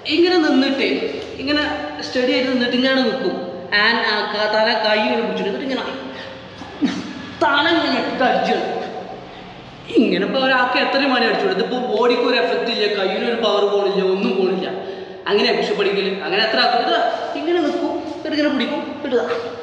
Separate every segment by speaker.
Speaker 1: ഇങ്ങനെ നിന്നിട്ട് ഇങ്ങനെ സ്റ്റഡി ആയിട്ട് നിന്നിട്ട് ഇങ്ങനെ നിൽക്കും ആൻ ആ ക- തല കൈ ഇങ്ങനെ പിടിച്ചിട്ട് എന്നിട്ട് ഇങ്ങനെ തല ഇങ്ങനെ ഇട്ടിട്ട് അടിച്ചു ഇങ്ങനെ ഇപ്പോൾ ഒരാൾക്ക് എത്ര മണി അടിച്ചു ഇതിപ്പോൾ ബോഡിക്ക് ഒരു എഫക്റ്റ് ഇല്ല കയ്യിനൊരു പവർ പോണില്ല ഒന്നും പോണില്ല അങ്ങനെ പുഷപ്പ് അടിക്കൽ അങ്ങനെ എത്ര ആക്കും ഇത് ഇങ്ങനെ നിൽക്കും എന്നിട്ട് ഇങ്ങനെ പിടിക്കും ഇടുക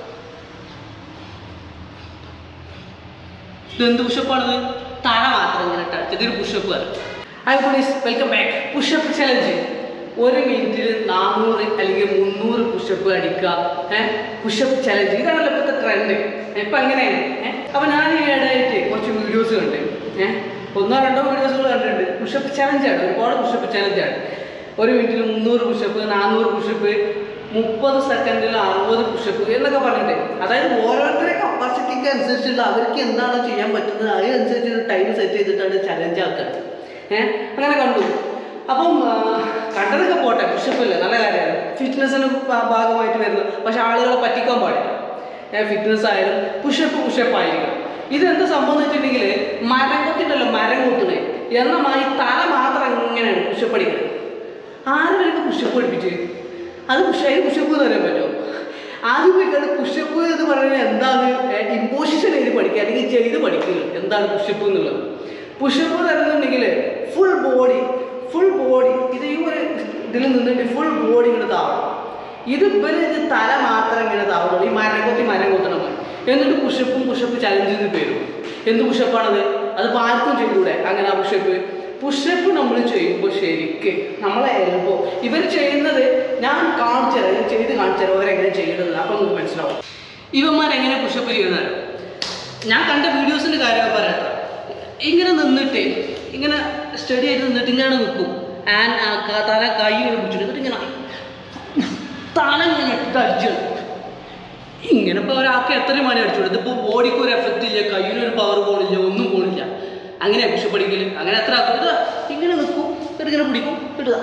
Speaker 1: ഇതെന്ത് പുഷപ്പാണിത് തല മാത്രം ഇങ്ങനെ ഇട്ട് ഇതൊരു പുഷപ്പ് പറയും hi please welcome back pushup challenge ഒരു മിനിറ്റിൽ നാനൂറ് അല്ലെങ്കിൽ മുന്നൂറ് പുഷപ്പ് അടിക്കുക ഏഹ് പുഷപ്പ് ചലഞ്ച് ഇതാണല്ലോ ഇപ്പോഴത്തെ ട്രെൻഡ് ഇപ്പം അങ്ങനെയാണ് ഏഹ് അപ്പം ഞാൻ ഈ ഇടയായിട്ട് കുറച്ച് വീഡിയോസ് കണ്ട് ഏഹ് ഒന്നോ രണ്ടോ വീഡിയോസുകൾ കണ്ടിട്ടുണ്ട് പുഷപ്പ് ചലഞ്ചാണ് ഒരുപാട് പുഷപ്പ് ചലഞ്ചാണ് ഒരു മിനിറ്റിൽ മുന്നൂറ് പുഷപ്പ് നാനൂറ് പുഷപ്പ് മുപ്പത് സെക്കൻഡിൽ അറുപത് പുഷപ്പ് എന്നൊക്കെ പറഞ്ഞിട്ട് അതായത് ഓരോരുത്തരുടെ കപ്പാസിറ്റിക്ക് അനുസരിച്ചുള്ള അവർക്ക് എന്താണോ ചെയ്യാൻ പറ്റുന്നത് അതിനനുസരിച്ച് ടൈം സെറ്റ് ചെയ്തിട്ടാണ് ചലഞ്ച് ആക്കുന്നത് ഏഹ് അങ്ങനെ കണ്ടു അപ്പം ആ, കണ്ടതൊക്കെ പോട്ടെ പുഷപ്പല്ലേ നല്ല കാര്യമാണ് ഫിറ്റ്നസ്സിന് ഭാഗമായിട്ട് വരുന്നത് പക്ഷെ ആളുകളെ പറ്റിക്കാൻ പാടില്ല ഫിറ്റ്നസ് ആയാലും പുഷപ്പ് പുഷപ്പ് ആയിരിക്കണം ഇതെന്ത് സംഭവം എന്ന് വെച്ചിട്ടുണ്ടെങ്കിൽ മരം കൊത്തിട്ടല്ലോ മരം കൊത്തുന്നത് എന്നമായി തല മാത്രം ഇങ്ങനെയാണ് പുഷപ്പ് അടിക്കുന്നത് ആരും എനിക്ക് പുഷപ്പ് പഠിപ്പിച്ച് അത് പുഷ അതിന് പുഷപ്പ് എന്ന് പറയാൻ പറ്റുമോ ആദ്യം പോയി കണ്ട് പുഷപ്പ് എന്ന് പറയുന്നത് എന്താണ് ഇമ്പോസിഷൻ ചെയ്ത് പഠിക്കുക അല്ലെങ്കിൽ ചെയ്ത് പഠിക്കുക എന്താണ് പുഷപ്പ് എന്നുള്ളത് പുഷപ്പ് തരുന്നുണ്ടെങ്കിൽ ഫുൾ ബോഡി ഫുൾ ബോഡി ഇത് ഈ ഒരു ഇതിൽ നിന്നിട്ട് ഫുൾ ബോഡി ഇങ്ങനെ താവണം ഇത് ഇവര് ഇത് തല മാത്രം ഇങ്ങനെ താവുള്ളൂ ഈ മരം കൊത്തി മരം കൊത്തണം പോലെ. എന്നിട്ട് പുഷപ്പും പുഷപ്പ് ചലഞ്ച് എന്ന് പേരും എന്ത് പുഷപ്പാണത് അത് ഇപ്പൊ ആർക്കും ചെയ്തൂടെ അങ്ങനെ ആ പുഷപ്പ് പുഷപ്പ് നമ്മൾ ചെയ്യുമ്പോൾ ശരിക്ക് നമ്മളെ എൽബോ ഇവർ ചെയ്യുന്നത് ഞാൻ കാണിച്ചു തരാം ഞാൻ ചെയ്ത് കാണിച്ചു തരാം അവരെങ്ങനെ ചെയ്യണമെന്ന് അപ്പം നമുക്ക് മനസ്സിലാവും ഇവന്മാരെങ്ങനെ പുഷപ്പ് ചെയ്യുന്നത് ഞാൻ കണ്ട വീഡിയോസിൻ്റെ കാര്യം പറയട്ടെ ഇങ്ങനെ നിന്നിട്ട് ഇങ്ങനെ സ്റ്റഡി ആയിട്ട് നിന്നിട്ട് ഇങ്ങനെ നിൽക്കും ആൻ ആ ക- തല കൈ ഇങ്ങനെ പിടിച്ചിട്ട് എന്നിട്ട് ഇങ്ങനെ തല ഇങ്ങനെ ഇട്ടിട്ട് അടിച്ചു ഇങ്ങനെ ഇപ്പോൾ ഒരാൾക്ക് എത്ര മണി അടിച്ചു ഇതിപ്പോൾ ബോഡിക്ക് ഒരു എഫക്റ്റ് ഇല്ല കയ്യിനൊരു പവർ പോണില്ല ഒന്നും പോണില്ല അങ്ങനെ പുഷപ്പ് അടിക്കൽ അങ്ങനെ എത്ര ആക്കും ഇത് ഇങ്ങനെ നിൽക്കും എന്നിട്ട് ഇങ്ങനെ പിടിക്കും ഇടുക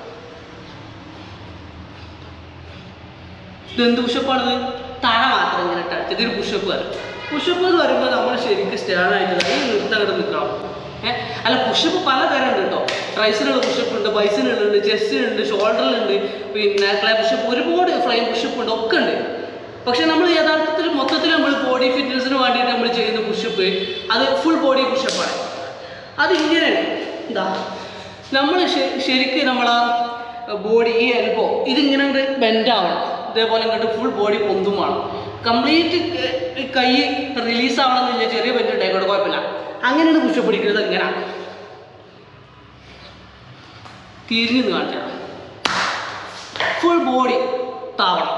Speaker 1: ഇതെന്ത് പുഷപ്പാണിത് തല മാത്രം ഇങ്ങനെ ഇട്ട് ഇതൊരു പുഷപ്പ് പറയും പുഷപ്പ് എന്ന് പറയുമ്പോൾ നമ്മൾ ശരിക്കും സ്റ്റാൻഡായിട്ട് ഈ നിർത്തം അങ്ങോട്ട് നിൽക്കണം ഏഹ് അല്ല പുഷപ്പ് പലതരം ഉണ്ട് കേട്ടോ ട്രൈസിനുള്ള പുഷപ്പ് ഉണ്ട് ബൈസിനുണ്ട് ചെസ്റ്റിനുണ്ട് ഷോൾഡറിലുണ്ട് പിന്നെ ക്ലൈ പുഷപ്പ് ഒരുപാട് ഫ്ലൈം പുഷപ്പ് ഉണ്ട് ഒക്കെ ഉണ്ട് പക്ഷെ നമ്മൾ യഥാർത്ഥത്തിൽ മൊത്തത്തിൽ നമ്മൾ ബോഡി ഫിറ്റ്നസിന് വേണ്ടിയിട്ട് നമ്മൾ ചെയ്യുന്ന പുഷപ്പ് അത് ഫുൾ ബോഡി പുഷപ്പാണ് അത് ഇങ്ങനെയാണ് ഇതാ നമ്മൾ ശരിക്കും നമ്മളാ ബോഡി ഈ എൽബോ ഇതിങ്ങനെ ബെൻഡ് ആവണം ഇതേപോലെ ഇങ്ങോട്ട് ഫുൾ ബോഡി പൊന്തും വേണം കംപ്ലീറ്റ് കൈ റിലീസ് ആവണമെന്നില്ല ചെറിയ ബെൻഡ് ഉണ്ടായിക്കോട്ടെ കുഴപ്പമില്ല അങ്ങനെയാണ് പുഷപ്പ് പിടിക്കുന്നത് എങ്ങനെയാണ് തിരിഞ്ഞു നിന്ന് കാണിച്ചാൽ ഫുൾ ബോഡി താവണം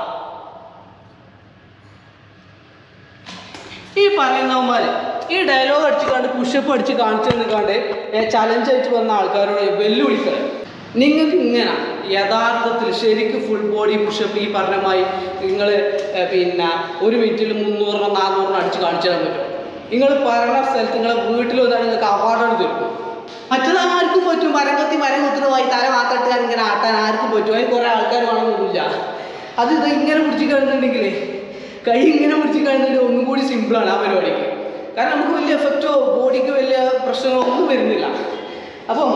Speaker 1: ഈ പറയുന്നവന്മാർ ഈ ഡയലോഗ് അടിച്ച് കണ്ട് പുഷപ്പ് അടിച്ച് കാണിച്ചു നിൽക്കാണ്ട് ചലഞ്ച് ആയിട്ട് വന്ന ആൾക്കാരോട് വെല്ലുവിളിക്കുക നിങ്ങൾക്ക് ഇങ്ങനെ യഥാർത്ഥത്തിൽ ശരിക്കും ഫുൾ ബോഡി പുഷപ്പ് ഈ പറഞ്ഞമായി നിങ്ങൾ പിന്നെ ഒരു മിനിറ്റിൽ മുന്നൂറിനോ നാനൂറിനോ അടിച്ച് കാണിച്ചു തരാൻ പറ്റും നിങ്ങൾ പറയുന്ന സ്ഥലത്ത് നിങ്ങളെ വീട്ടിൽ വന്നാൽ നിങ്ങൾക്ക് അവാർഡാണ് തരും മറ്റത് ആർക്കും പറ്റും മരം കൊത്തി മരം കൊത്തുന്ന പോയി തല മാത്രം ഇട്ട് ഇങ്ങനെ ആട്ടാൻ ആർക്കും പറ്റും അതിന് കുറേ ആൾക്കാർ വേണമെന്നൊന്നുമില്ല അത് ഇത് ഇങ്ങനെ പിടിച്ച് കഴിഞ്ഞിട്ടുണ്ടെങ്കിലേ കൈ ഇങ്ങനെ പിടിച്ച് കഴിഞ്ഞിട്ട് ഒന്നും കൂടി സിമ്പിളാണ് ആ പരിപാടിക്ക് കാരണം നമുക്ക് വലിയ എഫക്റ്റോ ബോഡിക്ക് വലിയ പ്രശ്നങ്ങളോ ഒന്നും വരുന്നില്ല അപ്പം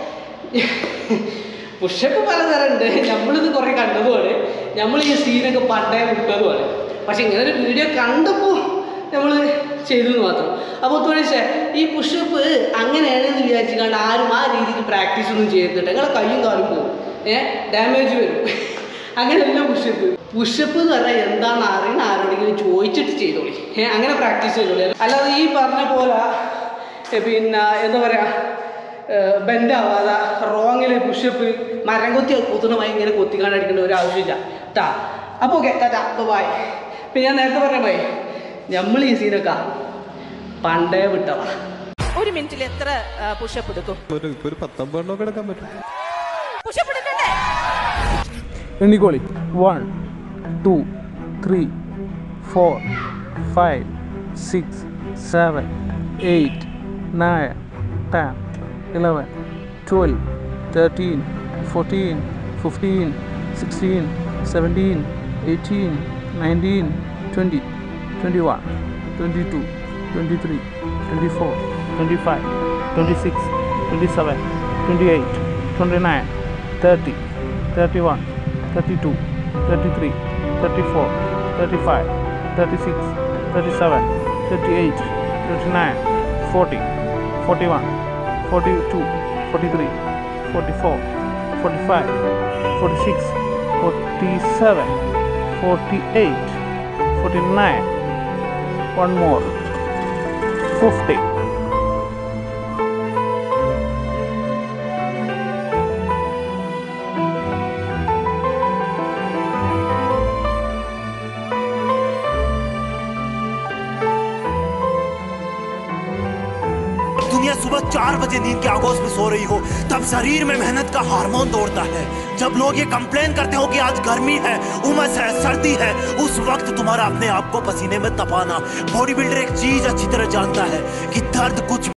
Speaker 1: പുഷപ്പ് പലതരം ഉണ്ട് നമ്മളിത് കുറേ കണ്ടതുമാണ് നമ്മൾ ഈ സീനൊക്കെ പണ്ടേ വിട്ടതുമാണ് പക്ഷെ ഇങ്ങനെ ഒരു വീഡിയോ കണ്ടപ്പോൾ നമ്മൾ ചെയ്തു എന്ന് മാത്രം അപ്പോൾ തുണിച്ചേ ഈ പുഷപ്പ് അങ്ങനെയാണെന്ന് വിചാരിച്ച് കണ്ട് ആരും ആ രീതിക്ക് പ്രാക്ടീസ് ഒന്നും ചെയ്തിട്ട് നിങ്ങളെ കയ്യും കാലും പോകും ഏഹ് ഡാമേജ് വരും അങ്ങനെയല്ല പുഷപ്പ് പുഷപ്പ് എന്ന് പറഞ്ഞാൽ എന്താണെന്ന് അറിയണ ആരോടെങ്കിലും ചോദിച്ചിട്ട് ചെയ്തോളി ഏഹ് അങ്ങനെ പ്രാക്ടീസ് ചെയ്തോളി അല്ലാതെ ഈ പറഞ്ഞ പോലെ ഏ, പിന്നെ എന്താ പറയുക ബെൻഡാവാതെ റോങ്ങിൽ പുഷപ്പ് മരം കൊത്തി കുത്തുന്ന ഭയങ്കര കൊത്തിക്കാണ്ട് അടിക്കേണ്ട ഒരു ആവശ്യമില്ല ട്ടാ അപ്പോൾ ഓക്കെ ടാറ്റാ ബായ് പിന്നെ ഞാൻ നേരത്തെ പറഞ്ഞ പോയി നമ്മൾ ഈ സീനൊക്കെ പണ്ടേ വിട്ടതാ
Speaker 2: ഒരു മിനിറ്റിൽ എത്ര പുഷപ്പ് എടുക്കും
Speaker 3: ഒരു ഇപ്പൊ ഒരു പത്തൊമ്പതെണ്ണമൊക്കെ എടുക്കാൻ പറ്റും
Speaker 2: പുഷപ്പ് എടുക്കണ്ടേ
Speaker 4: എണ്ണിക്കോളി one two three four five six seven eight nine ten eleven twelve thirteen fourteen fifteen sixteen seventeen eighteen nineteen twenty twenty one twenty two twenty three twenty four twenty five twenty six twenty seven twenty eight twenty nine thirty 31, 32, 33, 34, 35, 36, 37, 38, 39, 40, 41, 42, 43, 44, 45, 46, 47, 48, 49, one more, 50.
Speaker 5: दुनिया सुबह चार बजे नींद के आगोश में सो रही हो तब शरीर में मेहनत का हार्मोन दौड़ता है जब लोग ये कंप्लेन करते हो कि आज गर्मी है उमस है सर्दी है उस वक्त तुम्हारा अपने आप को पसीने में तपाना बॉडी बिल्डर एक चीज अच्छी तरह जानता है कि दर्द कुछ